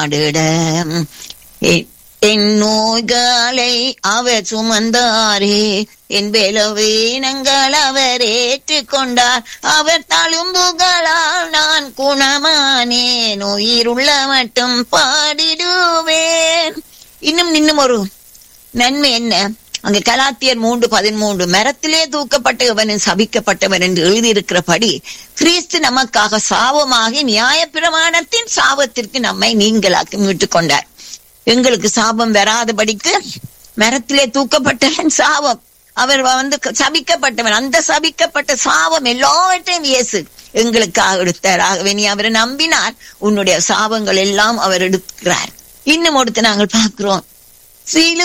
அடட எ- என் நோய்களை அவர் சுமந்தாரே என் பலவீனங்கள் அவர் ஏற்றுக்கொண்டார் அவர் தழும்புகளால் நான் குணமானேன் உயிருள்ள மட்டும் பாடிடுவேன் இன்னும் இன்னும் ஒரு நன்மை என்ன அங்க கலாத்தியர் மூன்று பதிமூன்று மரத்திலே தூக்கப்பட்டவன் சபிக்கப்பட்டவன் என்று எழுதியிருக்கிறபடி கிறிஸ்து நமக்காக சாபமாகி நியாயப்பிரமாணத்தின் சாபத்திற்கு நம்மை நீங்களாக்கி மீட்டுக் கொண்டார் எங்களுக்கு சாபம் வராதபடிக்கு மரத்திலே தூக்கப்பட்டவன் சாபம் அவர் வந்து சபிக்கப்பட்டவன் அந்த சபிக்கப்பட்ட சாபம் எல்லாவற்றையும் இயேசு எங்களுக்காக எடுத்தார் ஆகவே நீ அவரை நம்பினார் உன்னுடைய சாபங்கள் எல்லாம் அவர் எடுக்கிறார் இன்னும் ஒருத்த நாங்கள் பார்க்கிறோம் சிலு